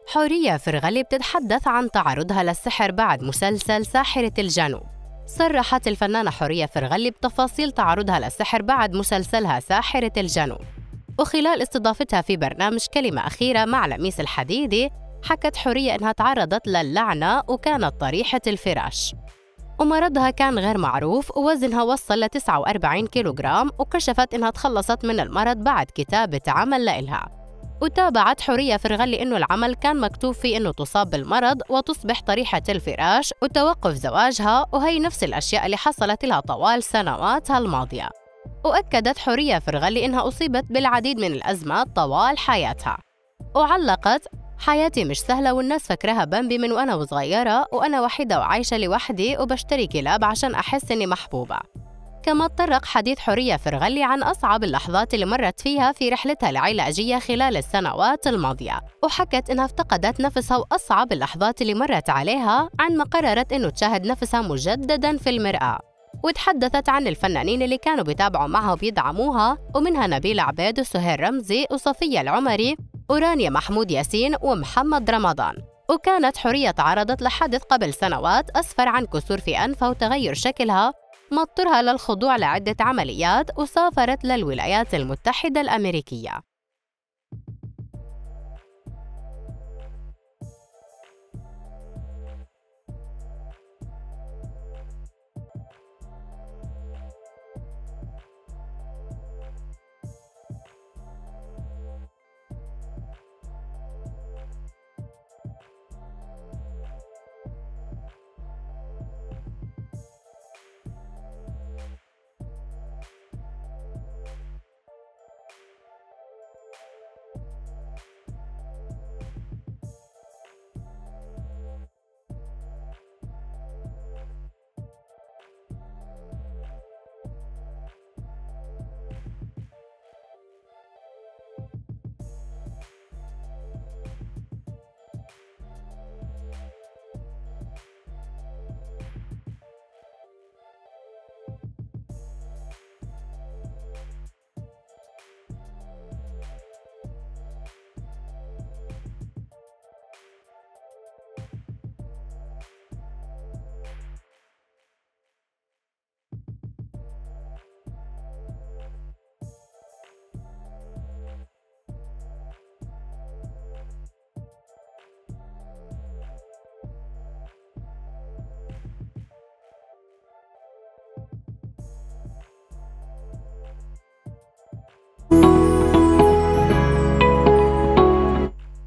حورية فرغلي بتتحدث عن تعرضها للسحر بعد مسلسل ساحرة الجنوب صرحت الفنانة حورية فرغلي بتفاصيل تعرضها للسحر بعد مسلسلها ساحرة الجنوب وخلال استضافتها في برنامج كلمة أخيرة مع لميس الحديدي حكت حورية إنها تعرضت للعنة وكانت طريحة الفراش ومرضها كان غير معروف ووزنها وصل ل 49 كيلوغرام وكشفت إنها تخلصت من المرض بعد كتابة عمل لإلها وتابعت حورية فرغلي إنه العمل كان مكتوب فيه إنه تصاب بالمرض وتصبح طريحة الفراش وتوقف زواجها وهي نفس الأشياء اللي حصلت لها طوال سنواتها الماضية وأكدت حورية فرغلي إنها أصيبت بالعديد من الأزمات طوال حياتها وعلقت حياتي مش سهلة والناس فكرها بامبي من وأنا وصغيرة وأنا وحيدة وعايشة لوحدي وبشتري كلاب عشان أحس إني محبوبة كما تطرق حديث حورية فرغلي عن أصعب اللحظات اللي مرت فيها في رحلتها العلاجية خلال السنوات الماضية وحكت إنها افتقدت نفسها وأصعب اللحظات اللي مرت عليها عندما قررت إنه تشاهد نفسها مجدداً في المرآة وتحدثت عن الفنانين اللي كانوا بيتابعوا معها وبيدعموها ومنها نبيل عبيد وسهير رمزي وصفية العمري ورانيا محمود ياسين ومحمد رمضان وكانت حورية تعرضت لحادث قبل سنوات أسفر عن كسور في أنفها وتغير شكلها ما اضطرها للخضوع لعدة عمليات وسافرت للولايات المتحدة الأمريكية